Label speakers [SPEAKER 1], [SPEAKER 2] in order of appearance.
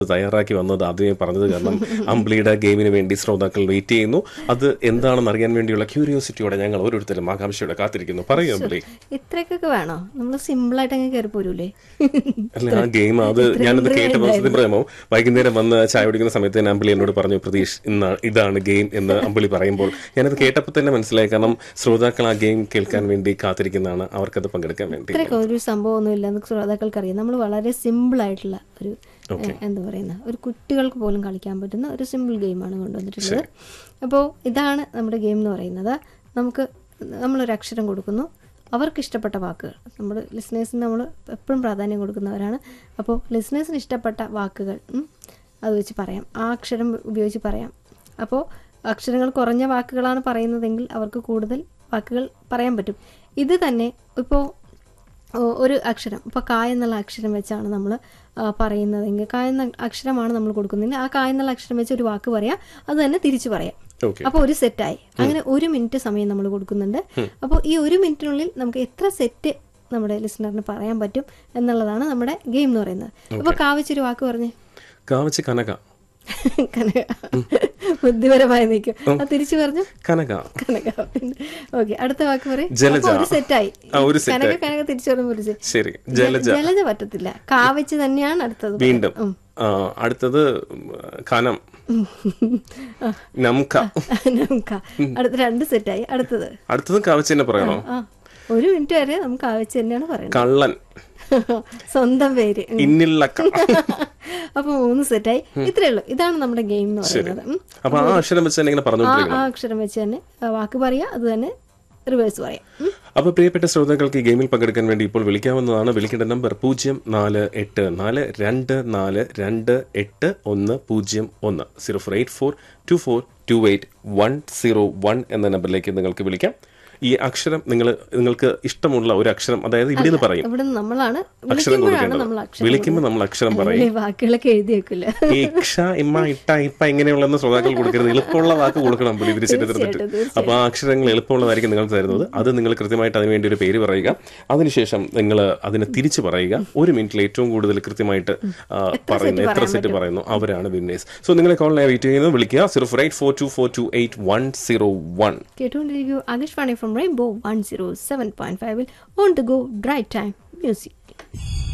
[SPEAKER 1] തയ്യാറാക്കി വന്നത് ആദ്യമേ പറഞ്ഞത് കാരണം അമ്പിളിയുടെ ഗെയിമിന് വേണ്ടി ശ്രോതാക്കൾ വെയിറ്റ് ചെയ്യുന്നു അത് എന്താണെന്ന് അറിയാൻ വേണ്ടിയുള്ള ക്യൂരിയോസിറ്റിയോടെ ഞങ്ങൾ ഓരോരുത്തരും ആകാംക്ഷയോടെ കാത്തിരിക്കുന്നു പറയൂ അമ്പിളി
[SPEAKER 2] ഇത്രയൊക്കെ വേണോ നമ്മൾ സിമ്പിളായിട്ട് അങ്ങ് കയറി പോരൂലേ
[SPEAKER 1] അല്ല ആ ഗെയിം അത് ഞാനത് കേട്ടപ്പോൾ സത്യം പറയാമോ വൈകുന്നേരം വന്ന് ചായ കുടിക്കുന്ന സമയത്ത് തന്നെ അമ്പിളി എന്നോട് പറഞ്ഞു പ്രതീഷ് ഇന്ന് ഇതാണ് ഗെയിം എന്ന് അമ്പിളി പറയുമ്പോൾ ഞാനത് കേട്ടപ്പോൾ തന്നെ മനസ്സിലായി കാരണം ശ്രോതാക്കൾ ആ ഗെയിം കേൾക്കാൻ വേണ്ടി കാത്തിരിക്കുന്നതാണ് അവർക്കത് പങ്കെടുക്കാൻ വേണ്ടി
[SPEAKER 2] ഇത്രയൊക്കെ ഒരു സംഭവമൊന്നും ഇല്ലെന്ന് ശ്രോതാക്കൾക്ക് അറിയാം നമ്മൾ വളരെ സിമ്പിൾ ആയിട്ടുള്ള ഒരു ഏഹ്, എന്താ പറയുന്ന ഒരു കുട്ടികൾക്ക് പോലും കളിക്കാൻ പറ്റുന്ന ഒരു സിമ്പിൾ ഗെയിമാണ് കൊണ്ടുവന്നിട്ടുള്ളത് അപ്പോൾ ഇതാണ് നമ്മുടെ ഗെയിം എന്ന് പറയുന്നത് നമുക്ക് നമ്മളൊരു അക്ഷരം കൊടുക്കുന്നു അവർക്ക് ഇഷ്ടപ്പെട്ട വാക്കുകൾ നമ്മൾ ലിസ്നേഴ്സിന് നമ്മൾ എപ്പോഴും പ്രാധാന്യം കൊടുക്കുന്നവരാണ് അപ്പോൾ ലിസ്നേഴ്സിന് ഇഷ്ടപ്പെട്ട വാക്കുകൾ ഉം, അത് വെച്ച് പറയാം ആ അക്ഷരം ഉപയോഗിച്ച് പറയാം അപ്പോൾ അക്ഷരങ്ങൾ കുറഞ്ഞ വാക്കുകളാണ് പറയുന്നതെങ്കിൽ അവർക്ക് കൂടുതൽ വാക്കുകൾ പറയാൻ പറ്റും ഇത് തന്നെ ഇപ്പോൾ ഓ- ഒരു അക്ഷരം ഇപ്പോൾ കായ എന്നുള്ള അക്ഷരം വെച്ചാണ് നമ്മൾ പറയുന്നതെങ്കിൽ കായ എന്ന അക്ഷരമാണ് നമ്മൾ കൊടുക്കുന്നതെങ്കിൽ ആ കായ എന്നുള്ള അക്ഷരം വെച്ച് ഒരു വാക്ക് പറയാം അത് തന്നെ തിരിച്ചു പറയാം
[SPEAKER 1] ഓക്കെ
[SPEAKER 2] അപ്പോൾ ഒരു സെറ്റായി അങ്ങനെ ഒരു മിനിറ്റ് സമയം നമ്മൾ കൊടുക്കുന്നുണ്ട് അപ്പോൾ ഈ ഒരു മിനിറ്റിനുള്ളിൽ നമുക്ക് എത്ര സെറ്റ് നമ്മുടെ ലിസണറിന് പറയാൻ പറ്റും എന്നുള്ളതാണ് നമ്മുടെ ഗെയിം എന്ന് പറയുന്നത് അപ്പോൾ കാവച്ചൊരു വാക്ക് പറഞ്ഞേ
[SPEAKER 1] കാവച്ച് കനക
[SPEAKER 2] കനക ബുദ്ധിപരമായി നിൽക്കും അത് തിരിച്ചു പറഞ്ഞു
[SPEAKER 1] കനക
[SPEAKER 2] കനക ഓക്കെ അടുത്ത വാക്ക് പറയും
[SPEAKER 1] ജലജ.
[SPEAKER 2] ഒരു സെറ്റായി
[SPEAKER 1] ആ, ഒരു set
[SPEAKER 2] കനക
[SPEAKER 1] ആയി.
[SPEAKER 2] കനക തിരിച്ചു പറയുമ്പോൾ ഒരു set.
[SPEAKER 1] ശരി ജലജ
[SPEAKER 2] ജലജ പറ്റത്തില്ല കാ വെച്ച് തന്നെയാണ് അടുത്തത്
[SPEAKER 1] വീണ്ടും ആ, അടുത്തത് കനം നംക
[SPEAKER 2] നമുക്ക് അടുത്ത രണ്ട് സെറ്റായി അടുത്തത്
[SPEAKER 1] അടുത്തത് കാവച്ച് തന്നെ പറയണോ
[SPEAKER 2] ആ ഒരു മിനിറ്റ് വരെ നമുക്ക് ആ വെച്ച് തന്നെയാണ് പറയുന്നത്
[SPEAKER 1] കള്ളൻ
[SPEAKER 2] സ്വന്തം പേര് ഉം.
[SPEAKER 1] ഇന്നില്ലക്ക
[SPEAKER 2] അപ്പൊ മൂന്ന് സെറ്റായി ഇത്രേ ഉള്ളൂ ഇതാണ് നമ്മുടെ ഗെയിം എന്ന് പറയുന്നത് ഉം.
[SPEAKER 1] അപ്പൊ ആ അക്ഷരം വെച്ച് തന്നെ ഇങ്ങനെ
[SPEAKER 2] ആ
[SPEAKER 1] പറഞ്ഞുകൊണ്ടിരിക്കണം
[SPEAKER 2] ആ അക്ഷരം വെച്ച് തന്നെ ആ വാക്ക് പറയാ അത് തന്നെ റിവേഴ്സ് പറയാം ഉം.
[SPEAKER 1] അപ്പൊ പ്രിയപ്പെട്ട ശ്രോതാക്കൾക്ക് ഈ ഗെയിമിൽ പങ്കെടുക്കാൻ വേണ്ടി ഇപ്പോൾ വിളിക്കാവുന്നതാണ് വിളിക്കേണ്ട നമ്പർ പൂജ്യം നാല് എട്ട് നാല് രണ്ട് നാല് രണ്ട് എട്ട് ഒന്ന് പൂജ്യം ഒന്ന് zero four eight four two four two eight one zero one എന്ന നമ്പറിലേക്ക് നിങ്ങൾക്ക് വിളിക്കാം ഈ അക്ഷരം നിങ്ങൾ നിങ്ങൾക്ക് ഇഷ്ടമുള്ള ഒരു അക്ഷരം അതായത് ഇവിടെ നിന്ന് പറയും
[SPEAKER 2] ഇവിടെ നിന്ന് നമ്മളാണ്
[SPEAKER 1] അക്ഷരം
[SPEAKER 2] വിളിക്കുമ്പോഴാണ് നമ്മൾ
[SPEAKER 1] കൊടുക്കേണ്ടത്
[SPEAKER 2] അക്ഷരം
[SPEAKER 1] വിളിക്കുമ്പോൾ നമ്മൾ അക്ഷരം പറയും
[SPEAKER 2] ഈ വാക്കുകളൊക്കെ എഴുതി വെക്കില്ല
[SPEAKER 1] ഈ ഇക്ഷ ഇമ്മ ഇട്ട ഇപ്പ ഇങ്ങനെയുള്ള ശ്രോതാക്കൾ കൊടുക്കരുത് എളുപ്പമുള്ള വാക്ക് കൊടുക്കണം പുള്ളി തിരിച്ചിട്ട്
[SPEAKER 2] തീർച്ചയായിട്ടും,
[SPEAKER 1] അപ്പൊ ആ അക്ഷരങ്ങൾ എളുപ്പമുള്ളതായിരിക്കും നിങ്ങൾക്ക് തരുന്നത് അത് നിങ്ങൾ കൃത്യമായിട്ട് അതിന് വേണ്ടി ഒരു പേര് പറയുക അതിനുശേഷം നിങ്ങൾ അതിനെ തിരിച്ചു പറയുക ഒരു മിനിറ്റിൽ ഏറ്റവും കൂടുതൽ കൃത്യമായിട്ട് ആ, പറയുന്ന എത്ര സെറ്റ് പറയുന്നു അവരാണ് വിന്നേഴ്സ് സോ നിങ്ങളെ കോളിനെ വെയിറ്റ് ചെയ്യുന്നത് വിളിക്കുക zero four eight four two four two eight one zero one
[SPEAKER 2] കേട്ടുകൊണ്ടിരിക്കൂ Akashvani from rainbow one zero seven point ഫൈവിൽ on the go drive time music